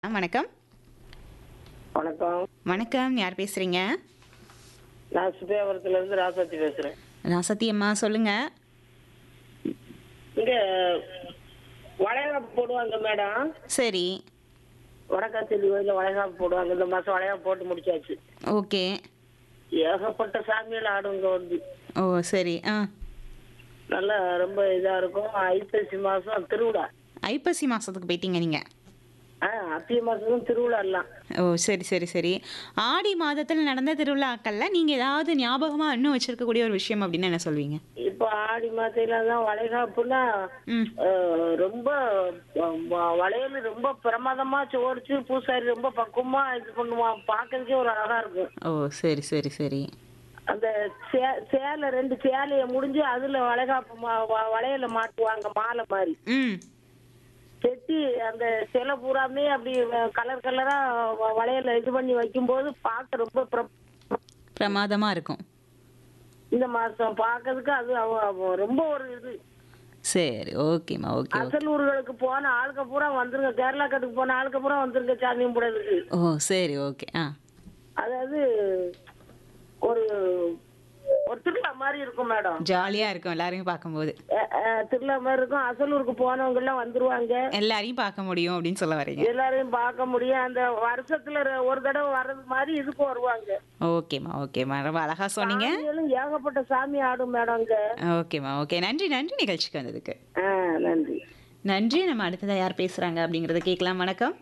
ஆ, வணக்கம் வணக்கம் வணக்கம் யார் பேசுறீங்க நான் சுத்தியாபுரத்துல இருந்து ராசாத்தி பேசுறேன் நான் சத்தியம்மா சொல்லுங்க இங்க வளைகாப்பு போடுவாங்க மேடம் சரி வடக்காத்தேரி கோயில வளைகாப்பு போடுவாங்க இந்த மாசம் வளைகாப்பு போட்டு முடிச்சாச்சு ஓகே ஏகப்பட்ட சாமிகள் ஆடுங்க வந்து ஓ சரி ஆ நல்லா ரொம்ப இதா இருக்கும் ஐப்பசி மாசம் திருவிழா ஐப்பசி மாதத்துக்கு போயிட்டீங்க நீங்கள் ஆ அத்திய மாசம் திருவிழா எல்லாம் ஓ சரி சரி சரி ஆடி மாதத்தில் நடந்த திருவிழாக்கள்ல நீங்கள் ஏதாவது ஞாபகமாக இன்னும் வச்சிருக்கக்கூடிய ஒரு விஷயம் அப்படின்னு என்ன சொல்வீங்க இப்போ ஆடி மாசத்துல தான் வளைகாப்புனா ம் அஹ், ரொம்ப அஹ், வ- வளையல் ரொம்ப பிரமாதமா சோடிச்சு பூசாரி ரொம்ப பக்குவமா இது பண்ணுவான் பார்க்கறதுக்கே ஒரு அழகா இருக்கும் ஓ சரி சரி சரி அந்த சே- சேலை ரெண்டு சேலைய முடிஞ்சு அதுல வளைகாப்பு மா- வ- வளையல மாட்டுவாங்க மாலை மாதிரி ம் கெட்டி அந்த சிலை பூராமே அப்படி கலர் கலரா வ- வளையல இது பண்ணி வைக்கும்போது பார்க்க ரொம்ப பிர- பிரமாதமாக இருக்கும் இந்த மாசம் பார்க்கறதுக்கு அது அவ- அவ ரொம்ப ஒரு இது சரி ஓகேம்மா ஓகே ஓகே அசல் ஊர்களுக்கு போன ஆளுக்க பூரா வந்துருங்க கேரளா கட்டுக்கு போன ஆளுக்க பூரா வந்துருங்க சாமி கும்பிடுறதுக்கு ஓ சரி ஓகே ஆ அதாவது ஒரு ஒரு திருவிழா மாதிரி இருக்கும் மேடம் ஜாலியாக இருக்கும் எல்லாரையும் பார்க்கும்போது அஹ், அஹ், திருவிழா மாதிரி இருக்கும் அசலூருக்கு போனவங்க எல்லாம் வந்துருவாங்க எல்லாரையும் பார்க்க முடியும் அப்படின்னு சொல்ல வரீங்க எல்லாரையும் பார்க்க முடியும் அந்த வருஷத்துல ரெ- ஒரு தடவை வர்றது மாதிரி இதுக்கு வருவாங்க ஓகேம்மா ஓகேம்மா ரொம்ப அழகா சொன்னீங்க சாமிகளும் ஏகப்பட்ட சாமி ஆடும் மேடம் இங்க ஓகேம்மா ஓகே நன்றி நன்றி நிகழ்ச்சிக்கு வந்ததுக்கு ஆ, நன்றி நன்றி நம்ம அடுத்ததா யார் பேசுறாங்க அப்படிங்கறத கேட்கலாம் வணக்கம்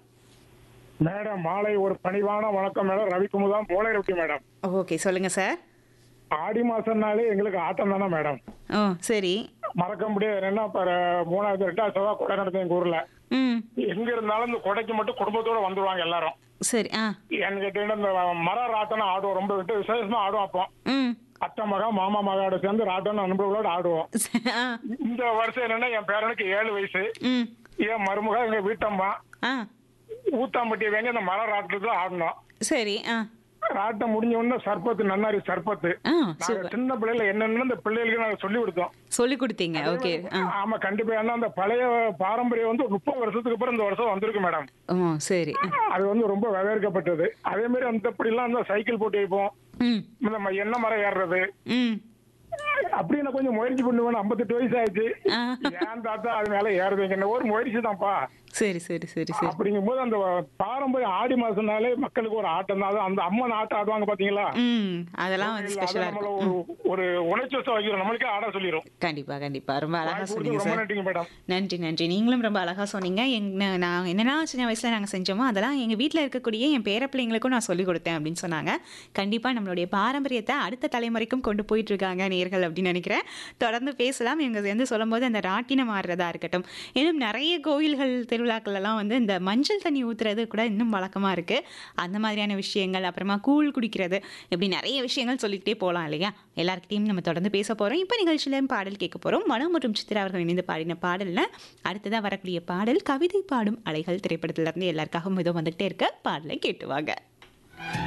மேடம் மாலை ஒரு பணிவான வணக்கம் மேடம் ரவிக்குமுதா மூளை ரொட்டி மேடம் ஓகே சொல்லுங்க சார் ஆடி மாசம்னாலே எங்களுக்கு ஆட்டம் தானே மேடம் ஓ சரி மறக்க முடியாது என்னன்னா இப்ப ர- மூணாவது ரெண்டாவது செவ்வாய் கொடை நடத்தும் எங்க ஊர்ல ம் எங்க இருந்தாலும் இந்த கொடைக்கு மட்டும் குடும்பத்தோட வந்துருவாங்க எல்லாரும் சரி ஆ எனக்கு கேட்டீங்கன்னா இந்த மர ராட்டனம் ஆடுவோம் ரொம்ப விட்டு விசேஷமா ஆடுவோம் அப்போ ம் அத்தை மகா மாமா மகாவோட சேர்ந்து ராட்டனம் நண்பர்களோட ஆடுவோம் ச- ஆ இந்த வருஷம் என்னன்னா என் பேரனுக்கு ஏழு வயசு ம் என் மருமக எங்க வீட்டம்மா ஆ ஊத்தாம்பட்டி வேங்க இந்த மர ராட்டத்துல ஆடணும் சரி ஆ ராட்டம் முடிஞ்ச உடனே சர்பத்து நன்னாரி சர்பத்து ஆ நாங்க சூப்பர் சின்ன பிள்ளைல என்னன்னு இந்த பிள்ளைகளுக்கு நாங்க சொல்லி கொடுத்தோம் சொல்லி கொடுத்தீங்க ஓகே ஆ ஆமா கண்டிப்பா ஏன்னா அந்த பழைய பாரம்பரியம் வந்து முப்பது வருஷத்துக்கு அப்புறம் இந்த வருஷம் வந்திருக்கு மேடம் ஓ சரி அது வந்து ரொம்ப வரவேற்கப்பட்டது அதே மாதிரி அந்த இப்படிலாம் அந்த சைக்கிள் போட்டு வைப்போம் ம் இந்த ம- எண்ணெய் மரம் ஏறுறது ம் அப்படி நான் கொஞ்சம் முயற்சி பண்ணுவேன் ஐம்பத்தெட்டு வயசு ஆயிடுச்சு ஆ ஏன் தாத்தா அது மேல ஏறுதுங்க என்ன ஒரு முயற்சி தான்ப்பா சரி சரி சரி சரி அப்படிங்கும் போது அந்த பாரம்பரியம் ஆடி மாசம்னாலே மக்களுக்கு ஒரு ஆட்டம் தான் அது அந்த அம்மன் ஆட்டம் ஆடுவாங்க பாத்தீங்களா ம் அதெல்லாம் வந்து அது ஸ்பெஷலாக நம்மள இருக்கும் ஒரு ஒரு உணர்ச்சி வசம் வைக்கிறோம் நம்மளுக்கே ஆட சொல்லிடும் கண்டிப்பா கண்டிப்பா ரொம்ப அழகா வாய்ப்பு சொன்னீங்க கொடுத்து ரொம்ப சார் நன்றிங்க மேடம் நன்றி நன்றி நீங்களும் ரொம்ப அழகாக சொன்னீங்க என்ன நான் என்னெல்லாம் சின்ன வயசில் நாங்கள் செஞ்சோமோ அதெல்லாம் எங்கள் வீட்டில் இருக்கக்கூடிய என் பேர பிள்ளைங்களுக்கும் நான் சொல்லிக் கொடுத்தேன் அப்படின்னு சொன்னாங்க கண்டிப்பாக நம்மளுடைய பாரம்பரியத்தை அடுத்த தலைமுறைக்கும் கொண்டு போயிட்டு இருக்காங்க நேர்கள் அப்படின்னு நினைக்கிறேன் தொடர்ந்து பேசலாம் இவங்க வந்து சொல்லும்போது அந்த ராட்டினம் ஆடுறதா இருக்கட்டும் இன்னும் நிறைய கோயில்கள் திருவிழாக்கள் எல்லாம் வந்து இந்த மஞ்சள் தண்ணி ஊற்றுறது கூட இன்னும் வழக்கமாக இருக்குது அந்த மாதிரியான விஷயங்கள் அப்புறமா கூழ் குடிக்கிறது இப்படி நிறைய விஷயங்கள் சொல்லிக்கிட்டே போகலாம் இல்லையா எல்லாருக்கிட்டையும் நம்ம தொடர்ந்து பேச போகிறோம் இப்போ நிகழ்ச்சியிலையும் பாடல் கேட்க போகிறோம் மனம் மற்றும் சித்ரா அவர்கள் இணைந்து பாடின பாடலில் அடுத்ததாக வரக்கூடிய பாடல் கவிதை பாடும் அலைகள் திரைப்படத்திலிருந்து எல்லாருக்காகவும் இதோ வந்துகிட்டே இருக்க பாடலை கேட்டுவாங்க